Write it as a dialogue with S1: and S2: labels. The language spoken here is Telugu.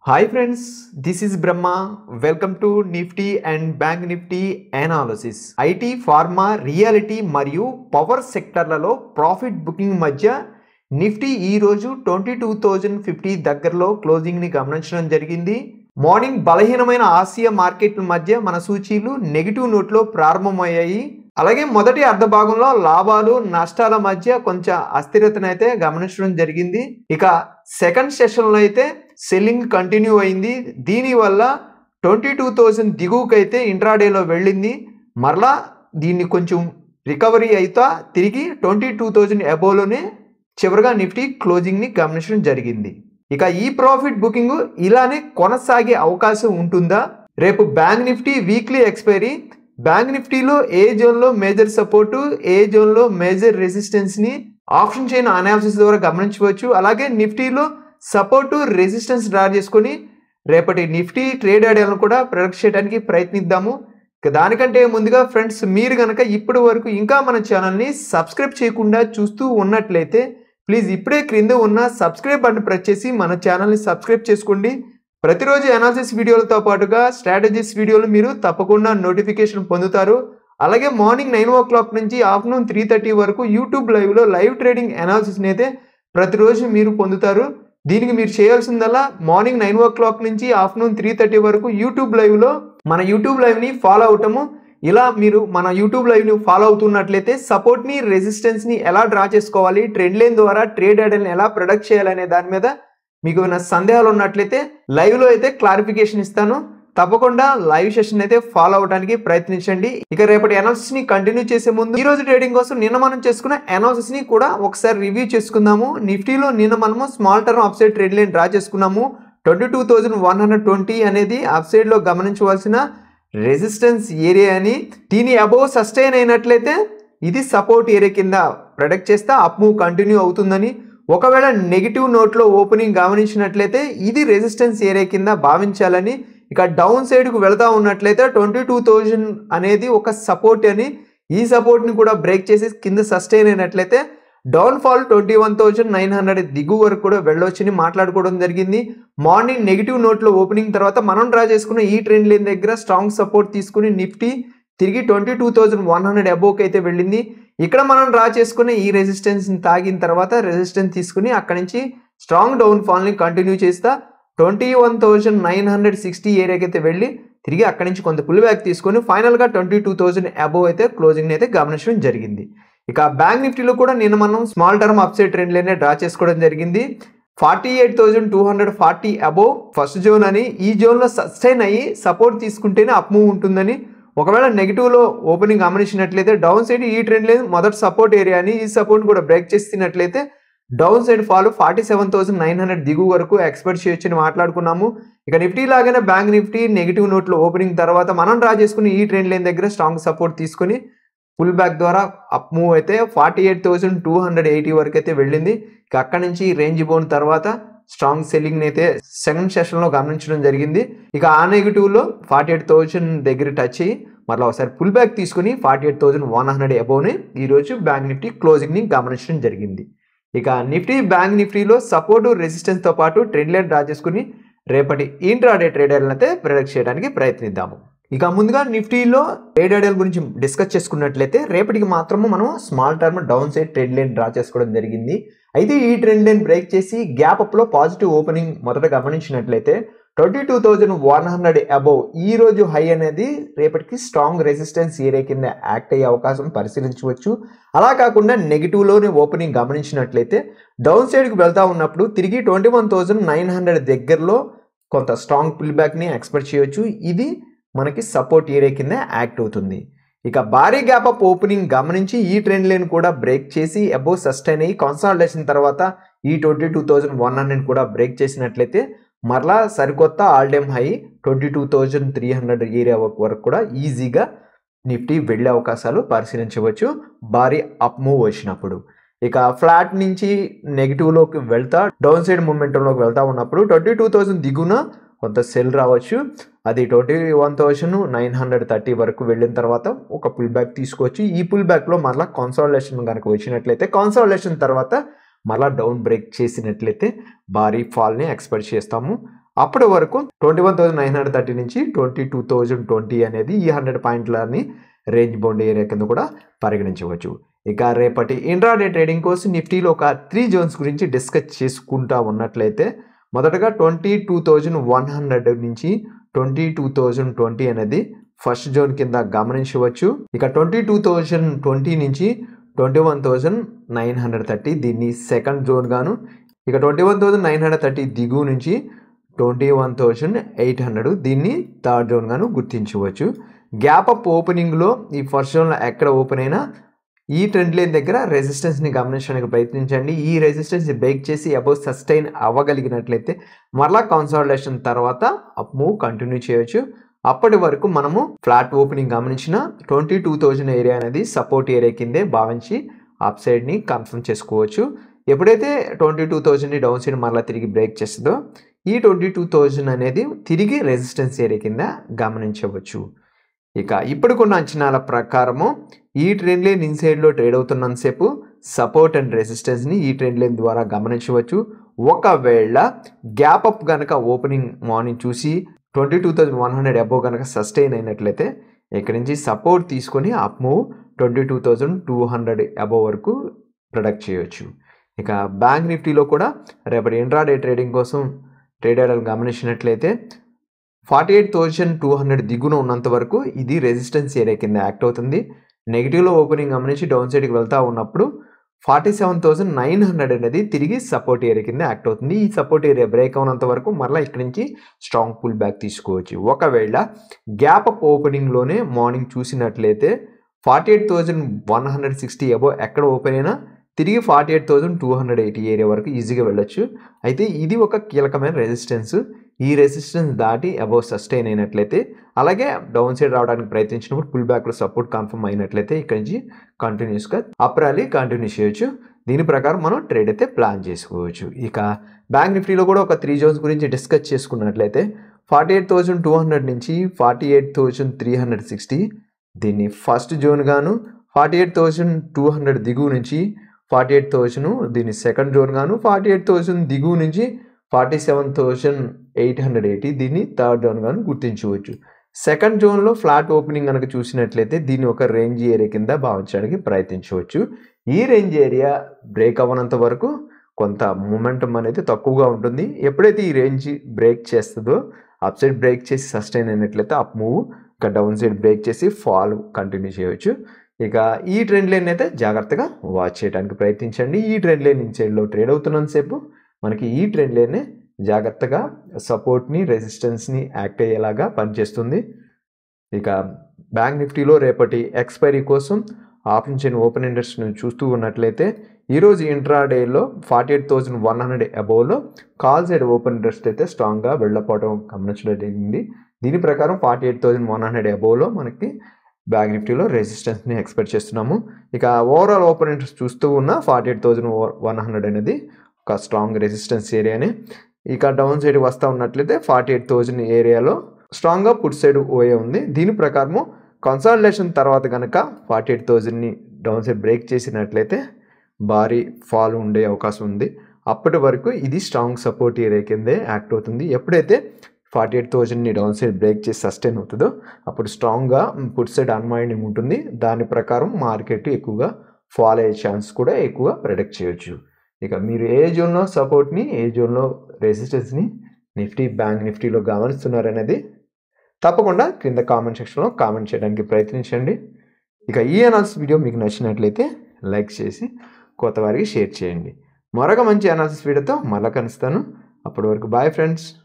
S1: hi friends this is Brahma welcome to Nifty and bank Nifty analysis IT pharma reality మరియు పవర్ సెక్టర్లలో ప్రాఫిట్ బుకింగ్ మధ్య నిఫ్టీ ఈ రోజు ట్వంటీ టూ థౌజండ్ ఫిఫ్టీ దగ్గరలో క్లోజింగ్ని గమనించడం జరిగింది మార్నింగ్ బలహీనమైన ఆసియా మార్కెట్ల మధ్య మన సూచీలు నెగిటివ్ నోట్లో ప్రారంభమయ్యాయి అలాగే మొదటి అర్ధ భాగంలో లాభాలు నష్టాల మధ్య కొంచెం అస్థిరతను అయితే గమనించడం జరిగింది ఇక సెకండ్ సెషన్లో అయితే సెల్లింగ్ కంటిన్యూ అయింది దీనివల్ల ట్వంటీ టూ థౌజండ్ దిగువకైతే ఇంట్రాడేలో వెళ్ళింది మరలా దీన్ని కొంచెం రికవరీ అయితే తిరిగి ట్వంటీ టూ థౌజండ్ అబోలోనే చివరిగా నిఫ్టీ క్లోజింగ్ని గమనించడం జరిగింది ఇక ఈ ప్రాఫిట్ బుకింగ్ ఇలానే కొనసాగే అవకాశం ఉంటుందా రేపు bank Nifty weekly expiry bank నిఫ్టీలో ఏ జోన్లో మేజర్ సపోర్టు ఏ జోన్లో మేజర్ రెసిస్టెన్స్ని ఆప్షన్ చైన్ అనాలిసిస్ ద్వారా గమనించవచ్చు అలాగే నిఫ్టీలో సపోర్టు రెసిస్టెన్స్ డ్రా చేసుకొని రేపటి నిఫ్టీ ట్రేడ్ ఐడియాలను కూడా ప్రొడక్ట్ చేయడానికి ప్రయత్నిద్దాము ఇక దానికంటే ముందుగా ఫ్రెండ్స్ మీరు కనుక ఇప్పటి వరకు ఇంకా మన ఛానల్ని సబ్స్క్రైబ్ చేయకుండా చూస్తూ ఉన్నట్లయితే ప్లీజ్ ఇప్పుడే క్రింద ఉన్న సబ్స్క్రైబ్ బటన్ ప్రెస్ చేసి మన ఛానల్ని సబ్స్క్రైబ్ చేసుకోండి ప్రతిరోజు అనాలిసిస్ వీడియోలతో పాటుగా స్ట్రాటజీస్ వీడియోలు మీరు తప్పకుండా నోటిఫికేషన్ పొందుతారు అలాగే మార్నింగ్ నైన్ ఓ క్లాక్ నుంచి ఆఫ్టర్నూన్ త్రీ థర్టీ వరకు యూట్యూబ్ లైవ్లో లైవ్ ట్రేడింగ్ అనాలిసిస్ని అయితే ప్రతిరోజు మీరు పొందుతారు దీనికి మీరు చేయాల్సిందల్లా మార్నింగ్ నైన్ ఓ క్లాక్ నుంచి ఆఫ్టర్నూన్ త్రీ థర్టీ వరకు యూట్యూబ్ లైవ్లో మన యూట్యూబ్ లైవ్ని ఫాలో అవటము ఇలా మీరు మన యూట్యూబ్ లైవ్ని ఫాలో అవుతున్నట్లయితే సపోర్ట్ని రెసిస్టెన్స్ని ఎలా డ్రా చేసుకోవాలి ట్రెండ్ లైన్ ద్వారా ట్రేడ్ ఐడల్ని ఎలా ప్రొడక్ట్ చేయాలనే దాని మీద మీకు ఏమైనా సందేహాలు ఉన్నట్లయితే లైవ్లో అయితే క్లారిఫికేషన్ ఇస్తాను తప్పకుండా లైవ్ సెషన్ అయితే ఫాలో అవడానికి ప్రయత్నించండి ఇక రేపటి అనాలిసిస్ ని కంటిన్యూ చేసే ముందు ఈ రోజు ట్రేడింగ్ కోసం నిన్న మనం చేసుకున్న అనాలిసిస్ ని కూడా ఒకసారి రివ్యూ చేసుకుందాము నిఫ్టీలో నిన్న మనము small term upside trade line draw చేసుకున్నాము twenty two thousand one hundred twenty అనేది అప్సైడ్ లో గమనించవలసిన రెసిస్టెన్స్ ఏరియా అని దీని అబోవ్ సస్టైన్ అయినట్లయితే ఇది సపోర్ట్ ఏరియా కింద ప్రొడక్ట్ చేస్తే అప్ మూవ్ కంటిన్యూ అవుతుందని ఒకవేళ నెగిటివ్ నోట్లో ఓపెనింగ్ గమనించినట్లయితే ఇది రెసిస్టెన్స్ ఏరియా కింద భావించాలని ఇక డౌన్ సైడ్కు వెళతా ఉన్నట్లయితే ట్వంటీ టూ థౌజండ్ అనేది ఒక సపోర్ట్ అని ఈ సపోర్ట్ని కూడా బ్రేక్ చేసి కింద సస్టైన్ అయినట్లయితే down fall twenty one thousand nine hundred దిగు వరకు కూడా వెళ్ళొచ్చని మాట్లాడుకోవడం జరిగింది మార్నింగ్ నెగిటివ్ నోట్లో ఓపెనింగ్ తర్వాత మనం డ్రా చేసుకున్న ఈ ట్రెండ్ లైన్ దగ్గర స్ట్రాంగ్ సపోర్ట్ తీసుకుని నిఫ్టీ తిరిగి twenty two thousand one hundred అబోవ్కి అయితే వెళ్ళింది ఇక్కడ మనం డ్రా చేసుకున్న ఈ రెసిస్టెన్స్ని తాగిన తర్వాత రెసిస్టెన్స్ తీసుకుని అక్కడి నుంచి స్ట్రాంగ్ డౌన్ ఫాల్ని కంటిన్యూ చేస్తా twenty one thousand nine hundred sixty ఏరియాకి అయితే వెళ్ళి తిరిగి అక్కడి నుంచి కొంత పుల్ బ్యాక్ తీసుకొని ఫైనల్గా ట్వంటీ టూ థౌజండ్ అబోవ్ అయితే క్లోజింగ్ అయితే గమనించడం జరిగింది ఇక బ్యాంక్ నిఫ్టీలో కూడా నిన్న మనం స్మాల్ టర్మ్ అప్సైడ్ ట్రెండ్ లైనే డ్రా చేసుకోవడం జరిగింది forty eight thousand two hundred forty above first zone అని ఈ జోన్లో సస్టైన్ అయ్యి సపోర్ట్ తీసుకుంటేనే అప్ మూవ్ ఉంటుందని ఒకవేళ నెగిటివ్లో ఓపెనింగ్ గమనించినట్లయితే డౌన్ సైడ్ ఈ ట్రెండ్ లైన్ మొదటి సపోర్ట్ ఏరియా అని ఈ సపోర్ట్ కూడా బ్రేక్ చేసినట్లయితే down side fall forty seven thousand nine hundred దిగు వరకు ఎక్స్పెక్ట్ చేయొచ్చని మాట్లాడుకున్నాము ఇక నిఫ్టీ లాగానే బ్యాంక్ నిఫ్టీ నెగిటివ్ నోట్లో ఓపెనింగ్ తర్వాత మనం డ్రా చేసుకుని ఈ ట్రెండ్ లైన్ దగ్గర స్ట్రాంగ్ సపోర్ట్ తీసుకుని పుల్ బ్యాక్ ద్వారా అప్ మూవ్ అయితే forty eight thousand two hundred eighty వరకు అయితే వెళ్ళింది ఇక అక్కడి నుంచి రేంజ్ బోన్ తర్వాత స్ట్రాంగ్ సెల్లింగ్ అయితే సెకండ్ సెషన్లో గమనించడం జరిగింది ఇక ఆ నెగిటివ్లో ఫార్టీ ఎయిట్ థౌసండ్ దగ్గర టచ్ అయ్యి మరలా ఒకసారి పుల్ బ్యాక్ తీసుకుని forty eight thousand one hundred అబోవ్ని ఈరోజు బ్యాంక్ నిఫ్టీ క్లోజింగ్ని గమనించడం జరిగింది ఇక నిఫ్టీ బ్యాంక్ నిఫ్టీలో సపోర్టు రెసిస్టెన్స్తో పాటు ట్రెండ్ లైన్ డ్రా చేసుకుని రేపటి ఇంట్రాడే ట్రేడర్లను అయితే ప్రొడక్ట్ చేయడానికి ప్రయత్నిద్దాము ఇక ముందుగా నిఫ్టీలో ట్రేడ్ ఐడియాల గురించి డిస్కస్ చేసుకున్నట్లయితే రేపటికి మాత్రము మనం small term down side trend line draw చేసుకోవడం జరిగింది అయితే ఈ ట్రెండ్ లైన్ బ్రేక్ చేసి గ్యాప్ అప్లో పాజిటివ్ ఓపెనింగ్ మొదట గమనించినట్లయితే twenty two thousand one hundred above ఈ రోజు హై అనేది రేపటికి స్ట్రాంగ్ రెసిస్టెన్స్ ఏరియా కింద యాక్ట్ అయ్యే అవకాశం పరిశీలించవచ్చు అలా కాకుండా నెగిటివ్లోనే ఓపెనింగ్ గమనించినట్లయితే డౌన్ సైడ్కి వెళ్తా ఉన్నప్పుడు తిరిగి twenty one thousand nine hundred దగ్గరలో కొంత స్ట్రాంగ్ పుల్ బ్యాక్ని ఎక్స్పెక్ట్ చేయొచ్చు ఇది మనకి సపోర్ట్ ఏరియా కింద యాక్ట్ అవుతుంది ఇక భారీ గ్యాప్ అప్ ఓపెనింగ్ గమనించి ఈ ట్రెండ్ లైన్ కూడా బ్రేక్ చేసి అబోవ్ సస్టైన్ అయ్యి కన్సాలిడేషన్ తర్వాత ఈ twenty two thousand one hundred కూడా బ్రేక్ చేసినట్లయితే మరలా సరికొత్త all time high twenty two thousand three hundred area వరకు కూడా ఈజీగా నిఫ్టీ వెళ్ళే అవకాశాలు పరిశీలించవచ్చు భారీ అప్ మూవ్ వచ్చినప్పుడు ఇక ఫ్లాట్ నుంచి నెగిటివ్లోకి వెళ్తా డౌన్ సైడ్ మూమెంటంలోకి వెళ్తా ఉన్నప్పుడు ట్వంటీ టూ థౌజండ్ దిగున కొంత సెల్ రావచ్చు అది twenty one thousand nine hundred thirty వరకు వెళ్ళిన తర్వాత ఒక పుల్ బ్యాక్ తీసుకోవచ్చు ఈ పుల్ బ్యాక్లో మళ్ళీ కాన్సాలేషన్ కనుక వచ్చినట్లయితే కాన్సాలేషన్ తర్వాత మళ్ళా డౌన్ బ్రేక్ చేసినట్లయితే భారీ ఫాల్ని ఎక్స్పెక్ట్ చేస్తాము అప్పటి వరకు twenty one thousand nine hundred thirty నుంచి ట్వంటీ టూ థౌజండ్ ట్వంటీ అనేది ఈ హండ్రెడ్ పాయింట్లని రేంజ్ బౌండ్ ఏరియా కింద కూడా పరిగణించవచ్చు ఇక రేపటి ఇంట్రాడే ట్రేడింగ్ కోసం నిఫ్టీలో ఒక త్రీ జోన్స్ గురించి డిస్కస్ చేసుకుంటా ఉన్నట్లయితే మొదటగా twenty two thousand one hundred నుంచి ట్వంటీ టూ థౌజండ్ ట్వంటీ అనేది ఫస్ట్ జోన్ కింద గమనించవచ్చు ఇక ట్వంటీ టూ థౌజండ్ ట్వంటీ నుంచి twenty one thousand nine hundred thirty దీన్ని సెకండ్ జోన్ గాను ఇక twenty one thousand nine hundred thirty దిగువ నుంచి twenty one thousand eight hundred దీన్ని థర్డ్ జోన్ గాను గుర్తించవచ్చు గ్యాప్ అప్ ఓపెనింగ్లో ఈ ఫస్ట్ జోన్లో ఎక్కడ ఓపెన్ అయినా ఈ ట్రెండ్ లైన్ దగ్గర రెసిస్టెన్స్ని గమనించడానికి ప్రయత్నించండి ఈ రెసిస్టెన్స్ బ్రేక్ చేసి అబౌవ్ సస్టైన్ అవ్వగలిగినట్లయితే మరలా కన్సాలిడేషన్ తర్వాత అప్ మూవ్ కంటిన్యూ చేయొచ్చు అప్పటి వరకు మనము ఫ్లాట్ ఓపెనింగ్ గమనించిన ట్వంటీ టూ థౌజండ్ ఏరియా అనేది సపోర్ట్ ఏరియా కిందే భావించి అప్ సైడ్ని కన్ఫర్మ్ చేసుకోవచ్చు ఎప్పుడైతే ట్వంటీ టూ థౌజండ్ని డౌన్ సైడ్ మరలా తిరిగి బ్రేక్ చేస్తుందో ఈ ట్వంటీ టూ థౌజండ్ అనేది తిరిగి రెసిస్టెన్స్ ఏరియా కింద గమనించవచ్చు ఇక ఇప్పుడుకున్న అంచనాల ప్రకారము ఈ ట్రెండ్ లైన్ ఇన్సైడ్లో ట్రేడ్ అవుతున్నంతసేపు సపోర్ట్ అండ్ రెసిస్టెన్స్ని ఈ ట్రెండ్ లైన్ ద్వారా గమనించవచ్చు ఒకవేళ గ్యాప్ అప్ కనుక ఓపెనింగ్ మార్నింగ్ చూసి twenty two thousand one hundred above కనుక సస్టైన్ అయినట్లయితే ఇక్కడి నుంచి సపోర్ట్ తీసుకొని up move twenty two thousand two hundred above వరకు ప్రొడక్ట్ చేయొచ్చు ఇక బ్యాంక్ నిఫ్టీలో కూడా రేపటి ఇంట్రాడే ట్రేడింగ్ కోసం ట్రేడర్లను గమనించినట్లయితే forty eight thousand two hundred దిగున ఉన్నంత వరకు ఇది రెసిస్టెన్స్ ఏరియా కింద యాక్ట్ అవుతుంది నెగిటివ్లో ఓపెనింగ్ గమనించి డౌన్ సైడ్కి వెళ్తూ ఉన్నప్పుడు forty seven thousand nine hundred అనేది తిరిగి సపోర్ట్ ఏరియా కింద యాక్ట్ అవుతుంది ఈ సపోర్ట్ ఏరియా బ్రేక్ అవునంత వరకు మళ్ళీ ఇక్కడి నుంచి స్ట్రాంగ్ పుల్ బ్యాక్ తీసుకోవచ్చు ఒకవేళ గ్యాప్ అప్ ఓపెనింగ్లోనే మార్నింగ్ చూసినట్లయితే forty eight thousand one hundred sixty above ఎక్కడ ఓపెన్ అయినా తిరిగి forty eight thousand two hundred eighty area వరకు ఈజీగా వెళ్ళొచ్చు అయితే ఇది ఒక కీలకమైన రెసిస్టెన్స్ ఈ రెసిస్టెన్స్ దాటి అబౌవ్ సస్టైన్ అయినట్లయితే అలాగే డౌన్ సైడ్ రావడానికి ప్రయత్నించినప్పుడు పుల్ బ్యాక్లో సపోర్ట్ కన్ఫర్మ్ అయినట్లయితే ఇక్కడి నుంచి కంటిన్యూస్గా అప్ ర్యాలీ కంటిన్యూ చేయొచ్చు దీని ప్రకారం మనం ట్రేడ్ అయితే ప్లాన్ చేసుకోవచ్చు ఇక బ్యాంక్ నిఫ్టీలో కూడా ఒక త్రీ జోన్స్ గురించి డిస్కస్ చేసుకున్నట్లయితే forty eight thousand two hundred నుంచి forty eight thousand three hundred sixty దీన్ని ఫస్ట్ జోన్ గాను forty eight thousand two hundred దిగువ నుంచి ఫార్టీ ఎయిట్ థౌజండ్ దీన్ని సెకండ్ జోన్ గాను ఫార్టీ ఎయిట్ థౌజండ్ దిగువ నుంచి forty seven thousand eight hundred eighty దీన్ని థర్డ్ జోన్ గాను గుర్తించవచ్చు సెకండ్ జోన్లో ఫ్లాట్ ఓపెనింగ్ కనుక చూసినట్లయితే దీన్ని ఒక రేంజ్ ఏరియా కింద భావించడానికి ప్రయత్నించవచ్చు ఈ రేంజ్ ఏరియా బ్రేక్ అవ్వనంత వరకు కొంత మూమెంటం అనేది తక్కువగా ఉంటుంది ఎప్పుడైతే ఈ రేంజ్ బ్రేక్ చేస్తుందో అప్ సైడ్ బ్రేక్ చేసి సస్టైన్ అయినట్లయితే అప్ మూవ్ ఇక డౌన్ సైడ్ బ్రేక్ చేసి ఫాల్ కంటిన్యూ చేయవచ్చు ఇక ఈ ట్రెండ్ లైన్ అయితే జాగ్రత్తగా వాచ్ చేయడానికి ప్రయత్నించండి ఈ ట్రెండ్ లైన్ ఇన్సైడ్లో ట్రేడ్ అవుతున్నంతసేపు మనకి ఈ ట్రెండ్ లైనే జాగ్రత్తగా సపోర్ట్ని రెసిస్టెన్స్ని యాక్ట్ అయ్యేలాగా పనిచేస్తుంది ఇక బ్యాంక్ నిఫ్టీలో రేపటి ఎక్స్పైరీ కోసం ఆప్షన్ చైన్ ఓపెన్ ఇంట్రెస్ట్ని చూస్తూ ఉన్నట్లయితే ఈరోజు ఇంట్రాడేలో forty eight thousand one hundred అబోవ్లో కాల్ సైడ్ ఓపెన్ ఇంట్రెస్ట్ అయితే స్ట్రాంగ్గా వెళ్ళకపోవడం గమనించడం జరిగింది దీని ప్రకారం forty eight thousand one hundred అబోవ్లో మనకి బ్యాంక్ నిఫ్టీలో రెసిస్టెన్స్ని ఎక్స్పెక్ట్ చేస్తున్నాము ఇక ఓవరాల్ ఓపెన్ ఇంట్రెస్ట్ చూస్తూ ఉన్న forty eight thousand one hundred అనేది ఒక స్ట్రాంగ్ రెసిస్టెన్స్ ఏరియానే ఇక డౌన్ సైడ్ వస్తూ ఉన్నట్లయితే ఫార్టీ ఎయిట్ థౌజండ్ ఏరియాలో స్ట్రాంగ్గా పుట్ సైడ్ ఓయే ఉంది దీని ప్రకారము కన్సాలిడేషన్ తర్వాత కనుక ఫార్టీ ఎయిట్ థౌజండ్ని డౌన్ సైడ్ బ్రేక్ చేసినట్లయితే భారీ ఫాల్ ఉండే అవకాశం ఉంది అప్పటి వరకు ఇది స్ట్రాంగ్ సపోర్ట్ ఏరియా కిందే యాక్ట్ అవుతుంది ఎప్పుడైతే ఫార్టీ ఎయిట్ థౌజండ్ని డౌన్ సైడ్ బ్రేక్ చేసి సస్టైన్ అవుతుందో అప్పుడు స్ట్రాంగ్గా పుట్ సైడ్ అన్వైండింగ్ ఉంటుంది దాని ప్రకారం మార్కెట్ ఎక్కువగా ఫాల్ అయ్యే ఛాన్స్ కూడా ఎక్కువగా ప్రిడిక్ట్ చేయొచ్చు ఇక మీరు ఏ జోన్లో సపోర్ట్ని ఏ జోన్లో రెసిస్టెన్స్ని నిఫ్టీ బ్యాంక్ నిఫ్టీలో గమనిస్తున్నారనేది తప్పకుండా క్రింద కామెంట్ సెక్షన్లో కామెంట్ చేయడానికి ప్రయత్నించండి ఇక ఈ అనాలిసిస్ వీడియో మీకు నచ్చినట్లయితే లైక్ చేసి కొత్త వారికి షేర్ చేయండి మరొక మంచి అనాలిసిస్ వీడియోతో మళ్ళీ కలుస్తాను అప్పటి వరకు బాయ్ ఫ్రెండ్స్